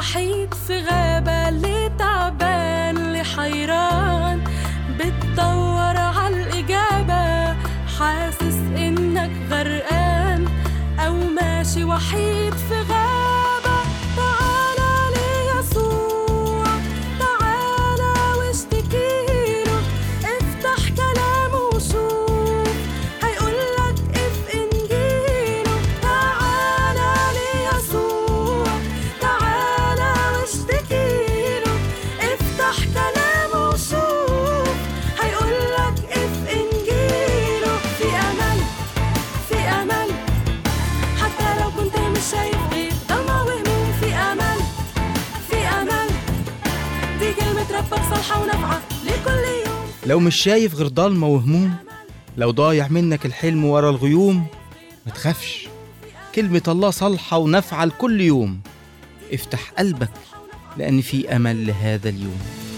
وحيد في غابة اللي تعبان اللي حيران بتدور عالإجابة حاسس إنك غرقان أو ماشي وحيد في غابة تعالى ليسوع تعالى واشتكيله افتح كلامه وشوف هيقولك اف انجيله تعالى ليسوع تعالى واشتكيله افتح كلامه وشوف هيقولك اف انجيله في امل في امل حتى لو كنت مش شايف غير ضلمة وهموم في امل في امل دي كلمة ربك صالحة ونافعة لكل يوم لو مش شايف غير ضلمة وهموم لو ضايع منك الحلم ورا الغيوم ما تخافش كلمة الله صالحة ونافعة لكل يوم افتح قلبك لأن في أمل لهذا اليوم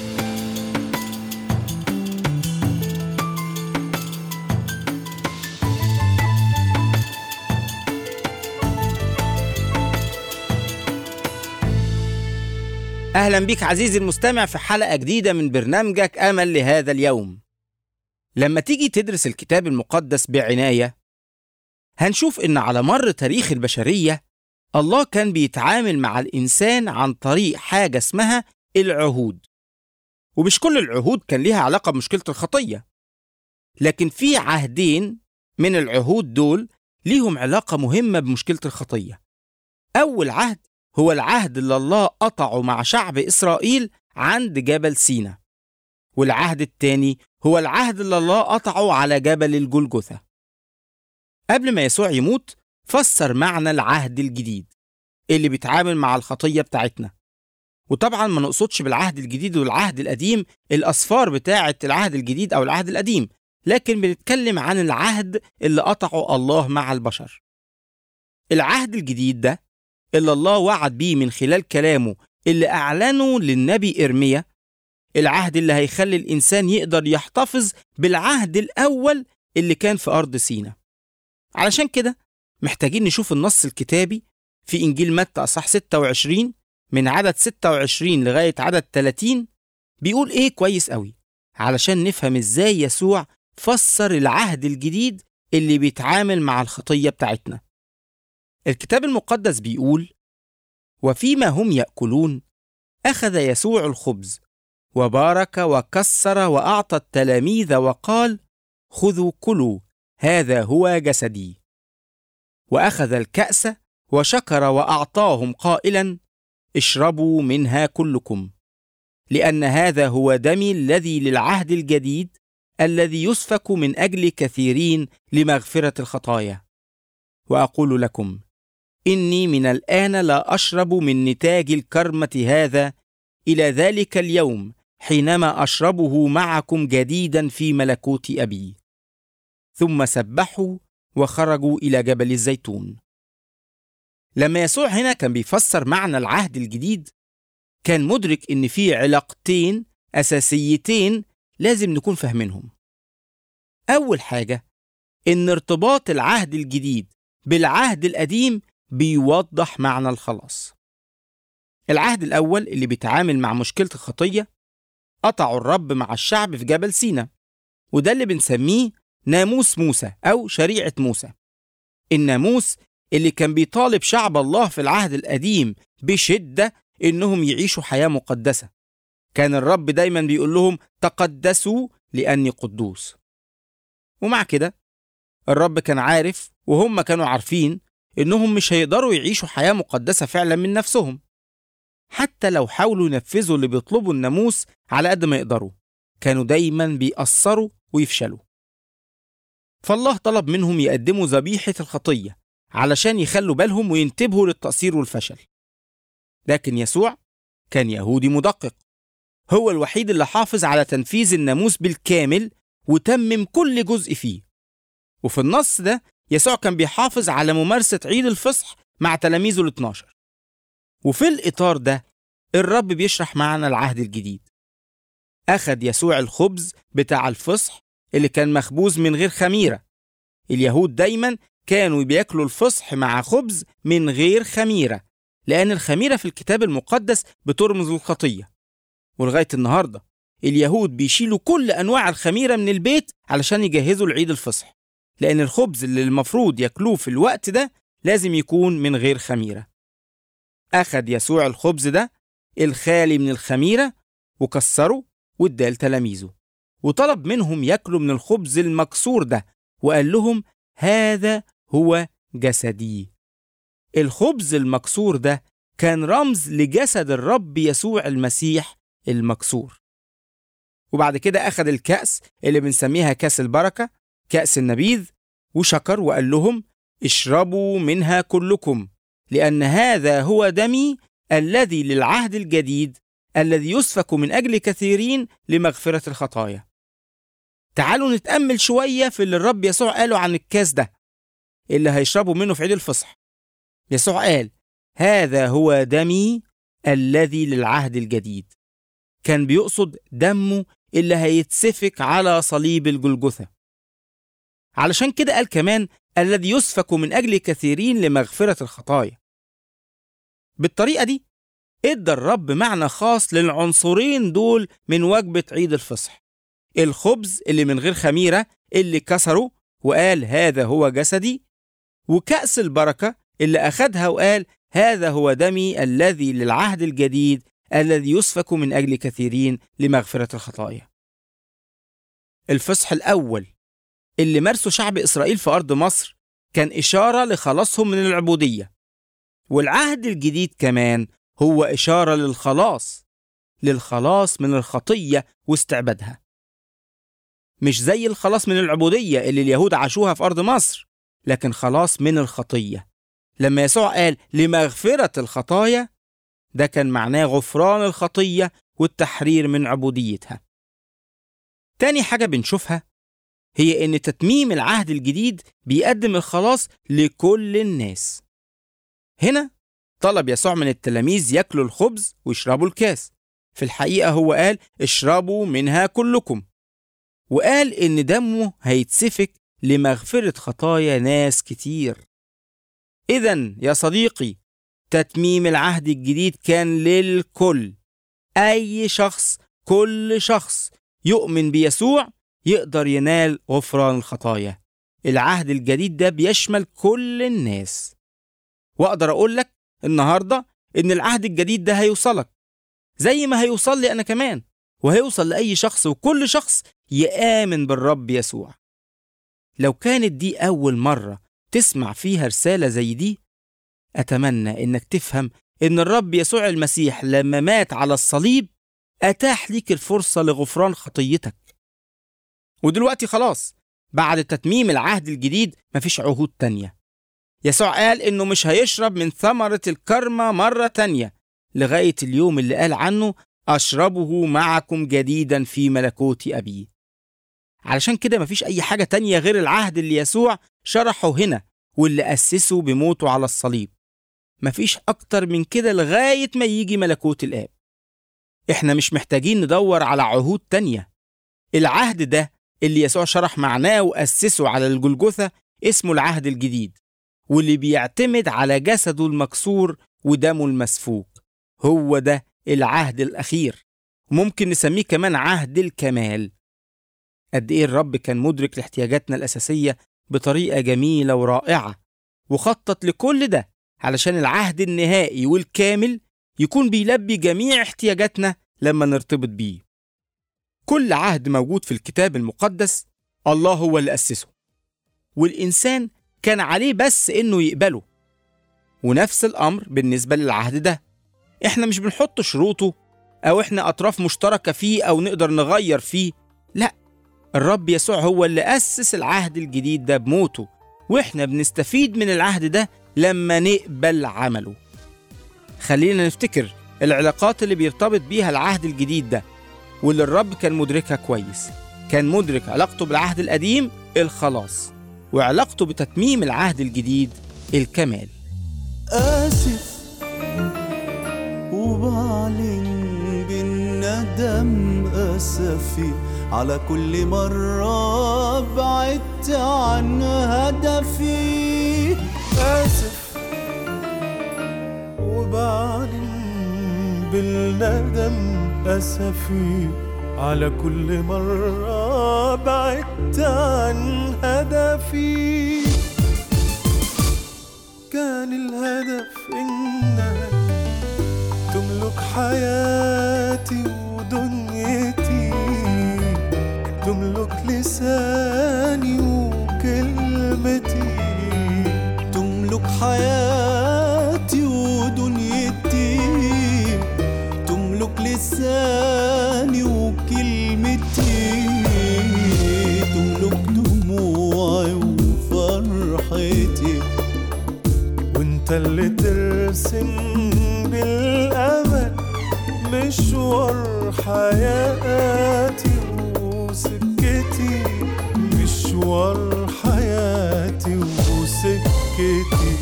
أهلا بك عزيزي المستمع في حلقة جديدة من برنامجك أمل لهذا اليوم لما تيجي تدرس الكتاب المقدس بعناية هنشوف إن على مر تاريخ البشرية الله كان بيتعامل مع الإنسان عن طريق حاجة اسمها العهود ومش كل العهود كان ليها علاقة بمشكلة الخطية لكن في عهدين من العهود دول ليهم علاقة مهمة بمشكلة الخطية أول عهد هو العهد اللي الله قطعه مع شعب إسرائيل عند جبل سينا والعهد التاني هو العهد اللي الله قطعه على جبل الجلجثة قبل ما يسوع يموت فسر معنى العهد الجديد اللي بيتعامل مع الخطية بتاعتنا وطبعا ما نقصدش بالعهد الجديد والعهد القديم الأصفار بتاعة العهد الجديد أو العهد القديم لكن بنتكلم عن العهد اللي قطعه الله مع البشر العهد الجديد ده اللي الله وعد بيه من خلال كلامه اللي أعلنه للنبي إرميا العهد اللي هيخلي الإنسان يقدر يحتفظ بالعهد الأول اللي كان في أرض سينا علشان كده محتاجين نشوف النص الكتابي في إنجيل متى أصح 26 من عدد 26 لغاية عدد 30 بيقول إيه كويس قوي علشان نفهم إزاي يسوع فسر العهد الجديد اللي بيتعامل مع الخطية بتاعتنا الكتاب المقدس بيقول وفيما هم ياكلون اخذ يسوع الخبز وبارك وكسر واعطى التلاميذ وقال خذوا كلوا هذا هو جسدي واخذ الكاس وشكر واعطاهم قائلا اشربوا منها كلكم لان هذا هو دمي الذي للعهد الجديد الذي يسفك من اجل كثيرين لمغفره الخطايا واقول لكم إني من الآن لا أشرب من نتاج الكرمة هذا إلى ذلك اليوم حينما أشربه معكم جديدا في ملكوت أبي. ثم سبحوا وخرجوا إلى جبل الزيتون. لما يسوع هنا كان بيفسر معنى العهد الجديد كان مدرك إن في علاقتين أساسيتين لازم نكون فاهمينهم. أول حاجة إن ارتباط العهد الجديد بالعهد القديم بيوضح معنى الخلاص العهد الأول اللي بيتعامل مع مشكلة الخطية قطعوا الرب مع الشعب في جبل سينا وده اللي بنسميه ناموس موسى أو شريعة موسى الناموس اللي كان بيطالب شعب الله في العهد القديم بشدة إنهم يعيشوا حياة مقدسة كان الرب دايما بيقول لهم تقدسوا لأني قدوس ومع كده الرب كان عارف وهم كانوا عارفين إنهم مش هيقدروا يعيشوا حياة مقدسة فعلا من نفسهم حتى لو حاولوا ينفذوا اللي بيطلبوا الناموس على قد ما يقدروا كانوا دايما بيأثروا ويفشلوا فالله طلب منهم يقدموا ذبيحة الخطية علشان يخلوا بالهم وينتبهوا للتقصير والفشل لكن يسوع كان يهودي مدقق هو الوحيد اللي حافظ على تنفيذ الناموس بالكامل وتمم كل جزء فيه وفي النص ده يسوع كان بيحافظ على ممارسة عيد الفصح مع تلاميذه ال 12 وفي الإطار ده الرب بيشرح معنا العهد الجديد أخد يسوع الخبز بتاع الفصح اللي كان مخبوز من غير خميرة اليهود دايما كانوا بياكلوا الفصح مع خبز من غير خميرة لأن الخميرة في الكتاب المقدس بترمز للخطية ولغاية النهاردة اليهود بيشيلوا كل أنواع الخميرة من البيت علشان يجهزوا العيد الفصح لأن الخبز اللي المفروض ياكلوه في الوقت ده لازم يكون من غير خميرة أخد يسوع الخبز ده الخالي من الخميرة وكسره واداه لتلاميذه وطلب منهم ياكلوا من الخبز المكسور ده وقال لهم هذا هو جسدي الخبز المكسور ده كان رمز لجسد الرب يسوع المسيح المكسور وبعد كده أخذ الكأس اللي بنسميها كأس البركة كأس النبيذ وشكر وقال لهم اشربوا منها كلكم لأن هذا هو دمي الذي للعهد الجديد الذي يسفك من أجل كثيرين لمغفرة الخطايا تعالوا نتأمل شوية في اللي الرب يسوع قاله عن الكاس ده اللي هيشربوا منه في عيد الفصح يسوع قال هذا هو دمي الذي للعهد الجديد كان بيقصد دمه اللي هيتسفك على صليب الجلجثة علشان كده قال كمان الذي يسفك من أجل كثيرين لمغفرة الخطايا بالطريقة دي ادى الرب معنى خاص للعنصرين دول من وجبة عيد الفصح الخبز اللي من غير خميرة اللي كسره وقال هذا هو جسدي وكأس البركة اللي أخدها وقال هذا هو دمي الذي للعهد الجديد الذي يسفك من أجل كثيرين لمغفرة الخطايا الفصح الأول اللي مارسه شعب إسرائيل في أرض مصر كان إشارة لخلاصهم من العبودية والعهد الجديد كمان هو إشارة للخلاص للخلاص من الخطية واستعبادها مش زي الخلاص من العبودية اللي اليهود عاشوها في أرض مصر لكن خلاص من الخطية لما يسوع قال لمغفرة الخطايا ده كان معناه غفران الخطية والتحرير من عبوديتها تاني حاجة بنشوفها هي إن تتميم العهد الجديد بيقدم الخلاص لكل الناس هنا طلب يسوع من التلاميذ ياكلوا الخبز ويشربوا الكاس في الحقيقة هو قال اشربوا منها كلكم وقال إن دمه هيتسفك لمغفرة خطايا ناس كتير إذا يا صديقي تتميم العهد الجديد كان للكل أي شخص كل شخص يؤمن بيسوع يقدر ينال غفران الخطايا العهد الجديد ده بيشمل كل الناس وأقدر أقول لك النهاردة إن العهد الجديد ده هيوصلك زي ما هيوصل لي أنا كمان وهيوصل لأي شخص وكل شخص يآمن بالرب يسوع لو كانت دي أول مرة تسمع فيها رسالة زي دي أتمنى إنك تفهم إن الرب يسوع المسيح لما مات على الصليب أتاح ليك الفرصة لغفران خطيتك ودلوقتي خلاص بعد تتميم العهد الجديد مفيش عهود تانية يسوع قال إنه مش هيشرب من ثمرة الكرمة مرة تانية لغاية اليوم اللي قال عنه أشربه معكم جديدا في ملكوت أبي علشان كده مفيش أي حاجة تانية غير العهد اللي يسوع شرحه هنا واللي أسسه بموته على الصليب مفيش أكتر من كده لغاية ما يجي ملكوت الآب إحنا مش محتاجين ندور على عهود تانية العهد ده اللي يسوع شرح معناه وأسسه على الجلجثة اسمه العهد الجديد واللي بيعتمد على جسده المكسور ودمه المسفوك هو ده العهد الأخير ممكن نسميه كمان عهد الكمال قد إيه الرب كان مدرك لاحتياجاتنا الأساسية بطريقة جميلة ورائعة وخطط لكل ده علشان العهد النهائي والكامل يكون بيلبي جميع احتياجاتنا لما نرتبط بيه كل عهد موجود في الكتاب المقدس الله هو اللي أسسه والإنسان كان عليه بس إنه يقبله ونفس الأمر بالنسبة للعهد ده إحنا مش بنحط شروطه أو إحنا أطراف مشتركة فيه أو نقدر نغير فيه لأ الرب يسوع هو اللي أسس العهد الجديد ده بموته وإحنا بنستفيد من العهد ده لما نقبل عمله خلينا نفتكر العلاقات اللي بيرتبط بيها العهد الجديد ده واللي الرب كان مدركها كويس كان مدرك علاقته بالعهد القديم الخلاص وعلاقته بتتميم العهد الجديد الكمال آسف وبعلن بالندم أسفي على كل مرة بعدت عن هدفي آسف بالندم أسفي على كل مرة بعدت عن هدفي كان الهدف إنك تملك حياتي ودنيتي تملك لساني وكلمتي تملك حياتي ودنيتي تملك لساني وكلمتي تملك دموعي وفرحتي وانت اللي ترسم بالأمل مشوار حياتي وسكتي مشوار حياتي وسكتي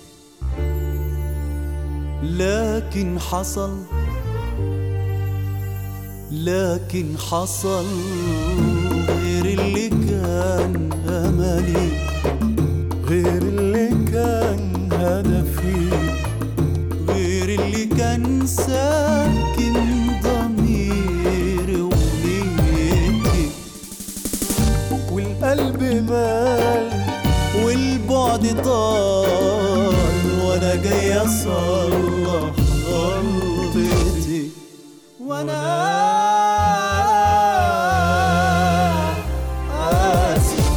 لكن حصل لكن حصل غير اللي كان أملي غير اللي كان هدفي غير اللي كان ساكن ضميري ونيتي والقلب مال والبعد طال وانا جاي اصلح غلطتي وانا آسف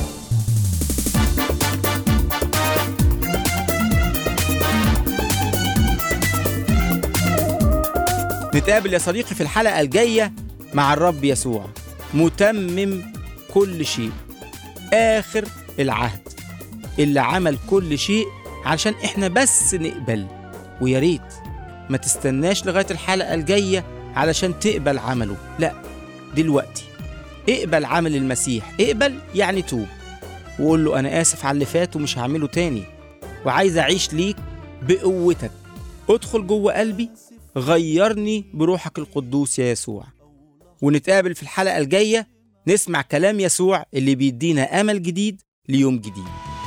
نتقابل يا صديقي في الحلقة الجاية مع الرب يسوع متمم كل شيء آخر العهد اللي عمل كل شيء علشان احنا بس نقبل ويا ريت ما تستناش لغاية الحلقة الجاية علشان تقبل عمله لا دلوقتي اقبل عمل المسيح اقبل يعني توب وقول له انا اسف على اللي فات ومش هعمله تاني وعايز اعيش ليك بقوتك ادخل جوه قلبي غيرني بروحك القدوس يا يسوع ونتقابل في الحلقة الجاية نسمع كلام يسوع اللي بيدينا أمل جديد ليوم جديد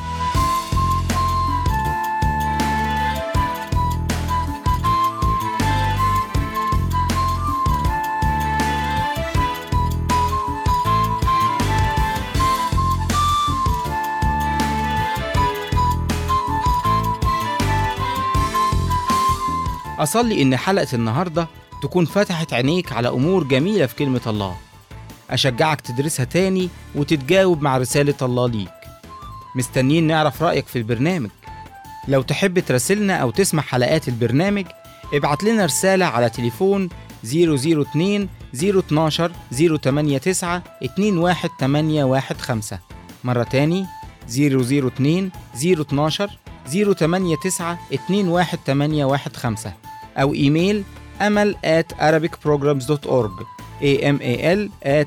أصلي إن حلقة النهاردة تكون فتحت عينيك على أمور جميلة في كلمة الله أشجعك تدرسها تاني وتتجاوب مع رسالة الله ليك مستنيين نعرف رأيك في البرنامج لو تحب تراسلنا أو تسمع حلقات البرنامج ابعت لنا رسالة على تليفون 002 012 089 21815 مرة تاني 002 012 089 21815 أو إيميل أمل at arabicprograms.org amal at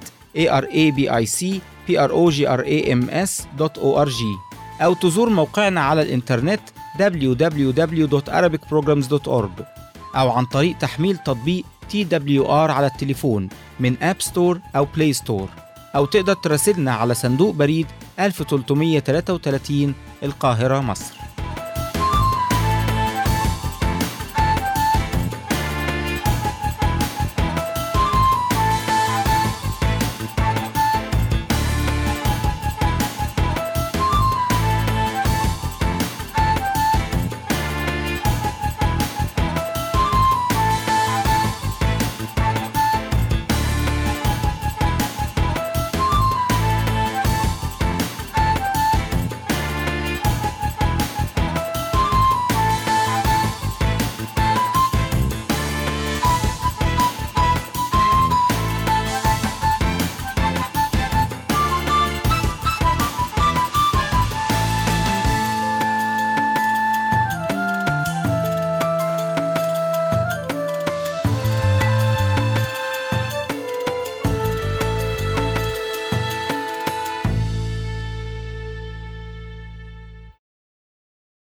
arabicprograms.org أو تزور موقعنا على الإنترنت www.arabicprograms.org أو عن طريق تحميل تطبيق TWR على التليفون من أب ستور أو بلاي ستور أو تقدر تراسلنا على صندوق بريد 1333 القاهرة مصر